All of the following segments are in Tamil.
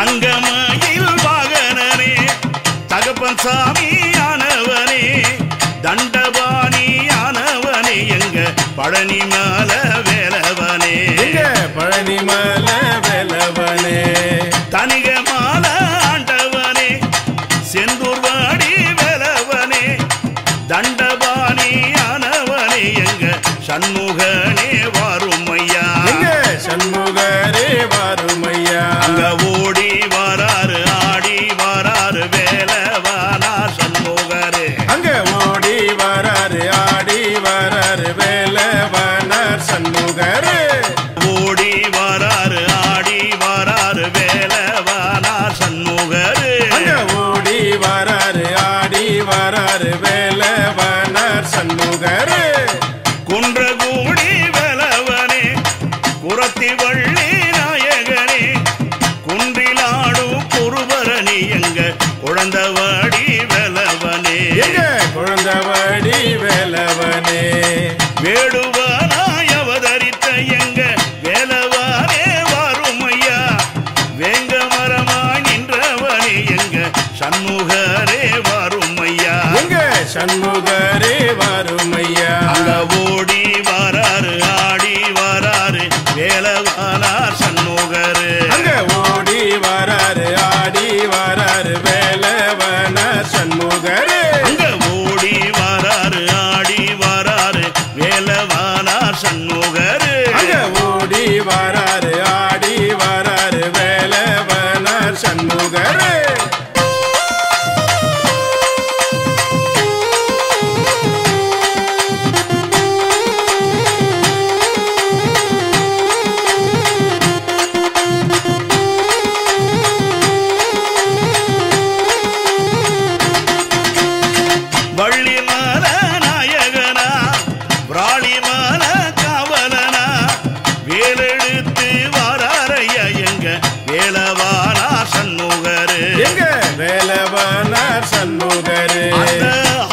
தங்கமயில் வாகனனே தகப்பன் சாமியானவனே தண்டபாணியானவனே எங்க பழனி மேல வேலவனே எங்க பழனி மலை வேலவனே தனிக மால ஆண்டவனே செந்தூர்வாடி வேலவனே தண்டபாணியானவனே எங்க சண்முகனே வாரும் ஐயா எங்க சண்முகரே வாருமையா அங்க ஓடி வராரு ஆடி வராரு வேலவானா சண்முகரே அங்க ஓடி வராரு ஆடி வராரு வேலவனார் சண்முகரே ஓடி வராரு ஆடி வராரு வேலவானா சண்முகரே அங்க ஓடி வராரு ஆடி வராரு வேலவனார் சண்முகரே குன்றகூடி வேலவனே குரத்தி வள்ளி நாயகனே குன்றிலாடும் குருபரணி எங்க குழந்தவாடி வேலவனே எங்க குழந்தவடி வேலவனே வேடுவனாய் அவதரித்த எங்க வேலவானே வாருமையா வேங்க மரமாய் நின்றவனே எங்க சண்முகரே வாருமையா எங்க சண்முகரே வாருமையா அங்க ஓடி வராரு ஆடி வராரு வேலவானார் சண்முகரு அங்க ஓடி வராரு ஆடி வராரு வேலவனார் சண்முகரே அங்க ஓடி வராரு ஆடி வராரு வேலவானார் சண்முகரு அங்க ஓடி வராரு ஆடி வராரு வேலவனார் சண்முகரே வள்ளி மல நாயகனா பிராளி மல காவலனா வேலெடுத்து வாராரையா எங்க வேலவானா சண்முகரு எங்க வேலவனார் சண்முகரே அந்த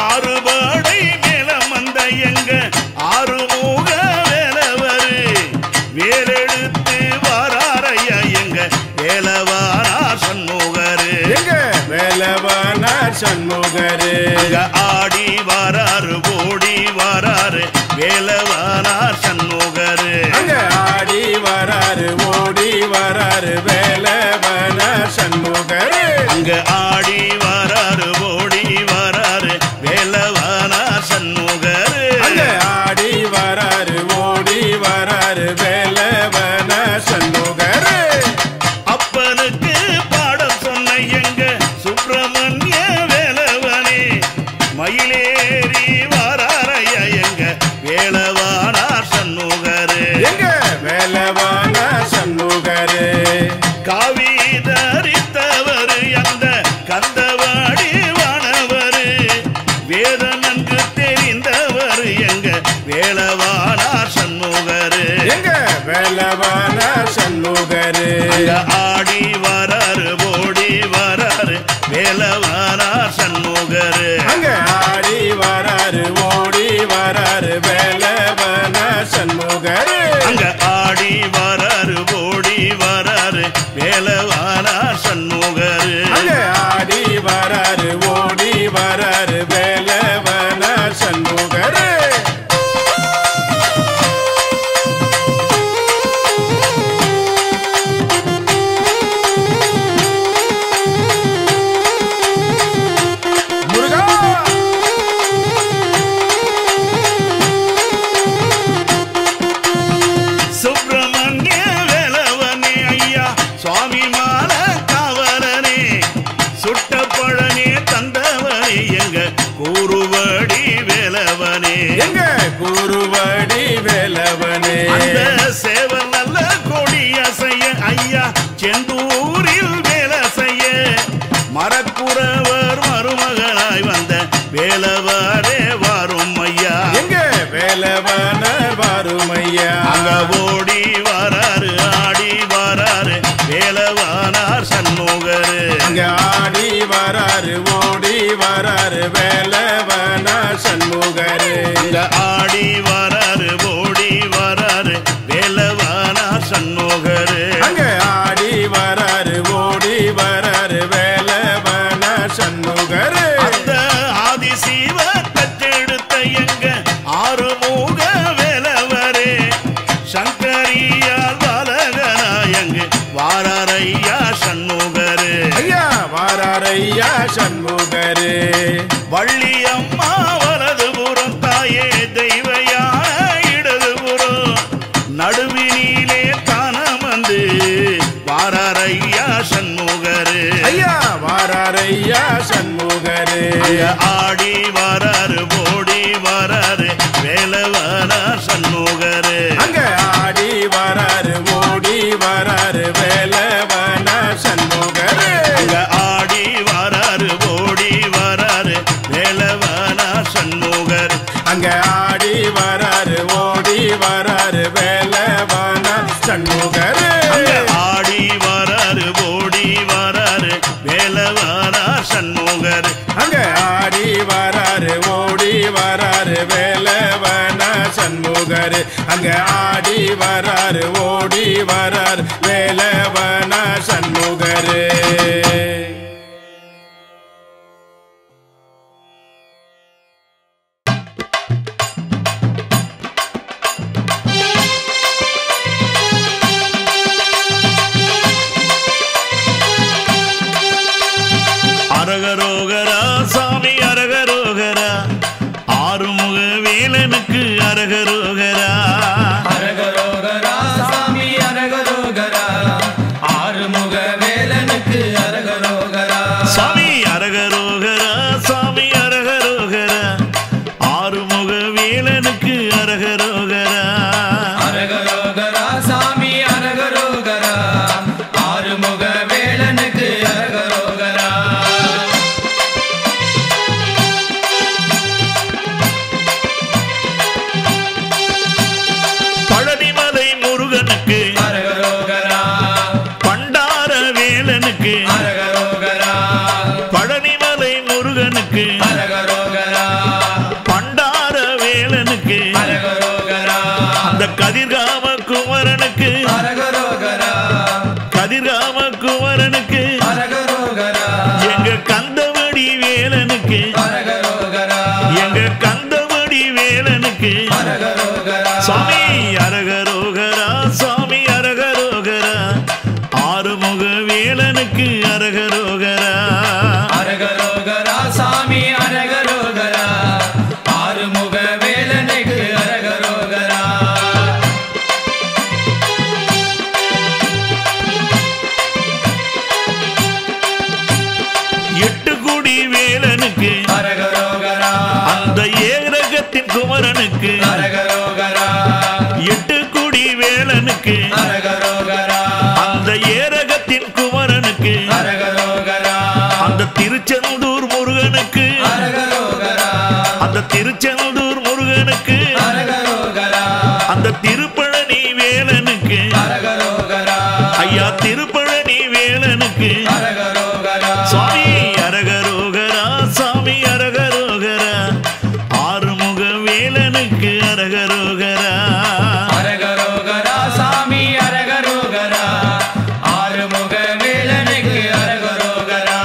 ஆறுபடை மேல வந்த எங்க ஆறுமுக வேலவரு வேலெடுத்து வாராரையா எங்க வேலவானா சண்முகரு எங்க வேலவனார் சண்முகரே அங்க ஆடி வராரு ஓடி வராரு வேலவானார் சண்முகரு அங்க ஆடி வராரு ஓடி வராரு வேலவனார் சண்முகரே அங்க ஆடி வராரு ஓடி வராரு வேலவானார் சண்முகரு அங்க ஆடி வராரு ஓடி வராரு வேலவனார் சண்முகரே அப்பனுக்கு பாடம் சொன்ன எங்க சுப்பிரமணிய வேலவனே மயிலேறி வாராரையா எங்க வேலவானார் சண்முகரு எங்க வேலவனார் சண்முகரே காவி தரித்தவர் அந்த கந்தவாடி வானவர் வேத நன்கு தெரிந்தவர் எங்க வேளவானார் சண்முகர் எங்க வேலவனார் சண்முகரே அங்க ஆடி வராரு ஓடி வராரு வேலவானார் சண்முகர் அங்க ஆடி வராரு ஓடி வராரு வேலவனார் சண்முகரே அங்க ஆடி வராரு ஓடி வராரு வேலவானார் சண்முகர் அங்க ஆடி வராரு ஓடி வராரு வேலவனார் சண்முகரே முருகா சுப்பிரமணிய வேலவனே ஐயா சுவாமி மால காவலனே சுட்ட பழனே தந்தவனே எங்க கூறுவடி வேலவனே எங்க குருவடி வேலவனே அந்த சேவல் நல்ல கொடி அசைய ஐயா செந்தூரில் வேலை செய்ய மரக்குறவர் மருமகனாய் வந்த வேலவரே வாரும் ஐயா எங்க வேலவனார் வாருமையா அங்க ஓடி வராரு ஆடி வராரு வேலவானார் சண்முகரு அங்க ஆடி வராரு ஓடி வராரு வேலவனார் சண்முகரே அங்க ஆடி வராரு ஓடி வராரு வேலவானார் சண்முகரு அங்க ஆடி வராரு ஓடி ஐயா சண்முகரு ஐயா வாராரையா சண்முகரு வள்ளி அம்மா வலதுபுறம் தாயே தெய்வயான இடதுபுறம் நடுவினிலே தானம் வந்து வாராரையா சண்முகரு ஐயா வாராரையா சண்முகரு அங்க ஆடி வராரு ஓடி வராரு வேலவனா சண்முகரு அங்க ஆடி வராரு ஓடி வராரு வேலவன சண்முகரு அங்க ஆடி வராரு ஓடி வராரு வேலவனா சண்முகர் அங்க ஆடி வராரு ஓடி வராரு வேலவன சண்முகரு அங்க ஆடி வராரு ஓடி வராரு வேலவனா சண்முகர் அங்க ஆடி வராரு ஓடி வராரு வேலவன சண்முகரு அங்க ஆடி வராரு ஓடி வராரு வேலவன சண்முகரு அரகரோகரா சாமி அரகரோகரா ஆறுமுக வேலனுக்கு அரகரோகரா அரகரோகரா சாமி அரகரோகரா ஆறுமுக வேலனுக்கு அரகரோகரா சாமி அரகரோகரா சாமி அரகரோகரா ஆறுமுக வேலனுக்கு அரகரோகரா அரகரோகரா சாமி அரகரோகரா ஆறுமுக வேலனுக்கு அரகரோகரா பழனிமலை முருகனுக்கு அரகரோகரா பண்டார வேலனுக்கு அரகரோகரா பழனிமலை முருகனுக்கு அரகரோகரா பண்டார வேலனுக்கு அரகரோகரா அந்த கதிர்காம குமரனுக்கு அரகரோகரா கதிர்காம குமரனுக்கு அரகரோகரா எங்க கந்தவடி வேலனுக்கு அரகரோகரா எங்க கந்தவடி வேலனுக்கு அரகரோகரா சாமி அரகரோகரா சாமி அரகரோகரா ஆறுமுக வேலனுக்கு அரகரோகரா அரகரோகரா சாமி அரகரோகரா ஆறுமுக வேலனுக்கு அரகரோகரா எட்டு குடி வேலனுக்கு அரகரோகரா அந்த ஏரகத்தின் குமரனுக்கு அரகரோகரா எட்டு குடி வேலனுக்கு அரகரோகரா அந்த ஏரகத்தின் குமரனுக்கு அரகரோகரா அந்த திருச்செந்தூர் முருகனுக்கு அரகரோகரா அந்த திருச்செந்தூர் முருகனுக்கு அரகரோகரா அந்த திருப்பழனி வேலனுக்கு அரகரோகரா ஐயா திருப்பழனி வேலனுக்கு அரகரோகரா சுவாமி அரகரோகரா சாமி அரகரோகரா ஆறுமுக வேலனுக்கு அரகரோகரா அரகரோகரா சாமி அரகரோகரா ஆறுமுக வேலனுக்கு அரகரோகரா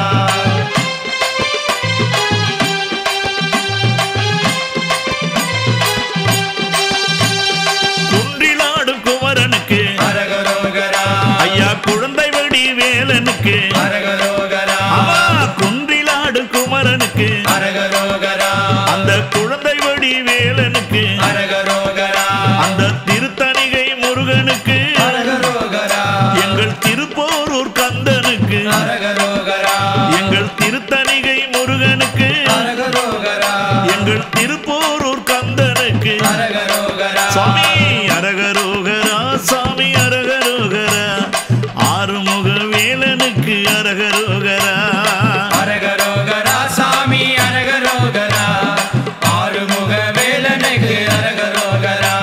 குன்றிலாடும் குமரனுக்கு அரகரோகரா ஐயா குழந்தை வடி வேலனுக்கு அரகரோகரா ஆமா குன்றிலாடும் குமரனுக்கு அரகரோகரா அந்த குழந்தை வடி வேலனுக்கு அரகரோகரா அந்த திருத்தணிகை முருகனுக்கு அரகரோகரா எங்கள் திருப்போரூர் கந்தனுக்கு அரகரோகரா எங்கள் திருத்தணிகை முருகனுக்கு அரகரோகரா எங்கள் திருப்போரூர் கந்தனுக்கு அரகரோகரா சாமி அரகரோகரா சாமி அரகரோகரா ஆறுமுக வேலனுக்கு அரகரோகரா அரகரோகரா சாமி அரகரோகரா ஆறுமுக வேலனுக்கு அரகரோகரா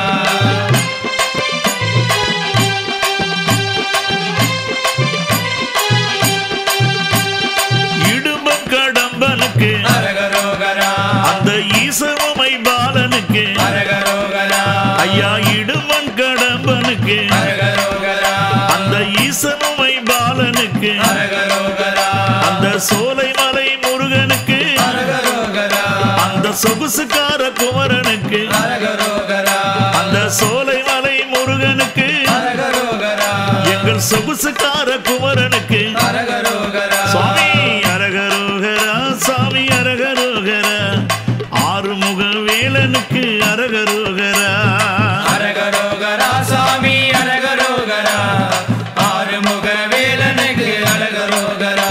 இடும்பம் கடம்பனுக்கு அரகரோகரா அந்த ஈசவமை பாலனுக்கு அரகரோகரா ஐயா இடுமன் கடம்பனுக்கு அரகரோகரா அந்த ஈசனுமை பாலனுக்கு அரகரோகரா அந்த சோலைமலை முருகனுக்கு அரகரோகரா அந்த சொகுசுக்கார குமரனுக்கு அரகரோகரா அந்த சோலைமலை முருகனுக்கு அரகரோகரா எங்கள் சொகுசுக்கார குமரனுக்கு அரகரோகரா சுவாமி அரகரோகரா சாமி அரகரோகரா ஆறுமுக வேலனுக்கு அரகரோகரா அரகரோகரா சாமி அரகரோகரா ஆறுமுக வேலனுக்கு அரகரோகரா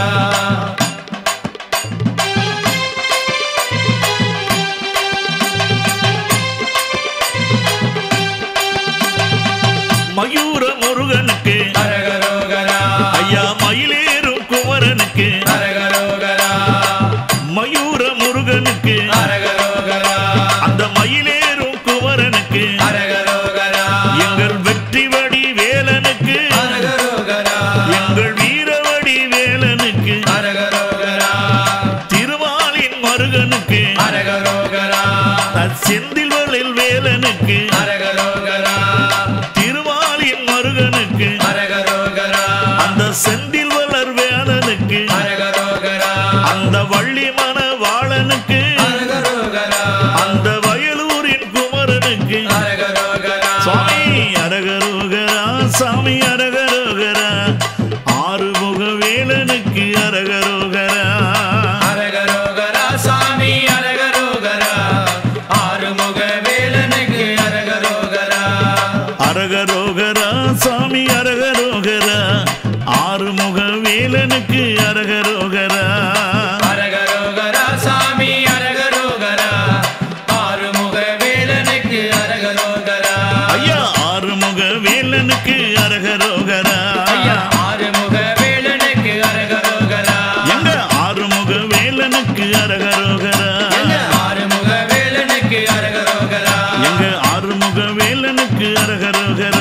மயூர முருகனுக்கு அரகரோகரா ஐயா மயிலேறும் குமரனுக்கு அரகரோகரா மயூர முருகனுக்கு அரகரோகரா அந்த மயிலேறும் குமரனுக்கு அரகரோகரா எங்கள் வெற்றி வடி வேலனுக்கு அரகரோகரா எங்கள் வீரவடி வேலனுக்கு அரகரோகரா திருமாலின் மருகனுக்கு அரகரோகரா செந்தில்வளில் வேலனுக்கு அரகரோகரா திருமாலின் மருகனுக்கு அரகரோகரா அந்த செந்தில் வளர் வேலனுக்கு அரகரோகரா அந்த வள்ளி மன வாழனுக்கு அரகரோகரா அந்த வயலூரின் குமரனுக்கு அரகரோகரா சுவாமி அரகரோகரா சாமி அரகரோகரா ஆறுமுக வேலனுக்கு அரகரோகரா அரகரோகரா சாமி அரகரோகரா ஆறுமுக வேலனுக்கு அரகரோகரா அரகரோகரா சாமி அரகரோகரா ஆறுமுக வேலனுக்கு அரகரோகரா அரகரோகரா சாமி அரகரோகரா ஆறுமுக வேலனுக்கு அரகரோகரா ஐயா ஆறுமுக வேலனுக்கு அரகரோகரா ஐயா ஆறுமுக வேலனுக்கு அரகரோகரா எங்க ஆறுமுக வேலனுக்கு அரகரோகரா எங்க ஆறுமுக வேலனுக்கு அரகரோகரா எங்க ஆறுமுக வேலனுக்கு அரகரோகரா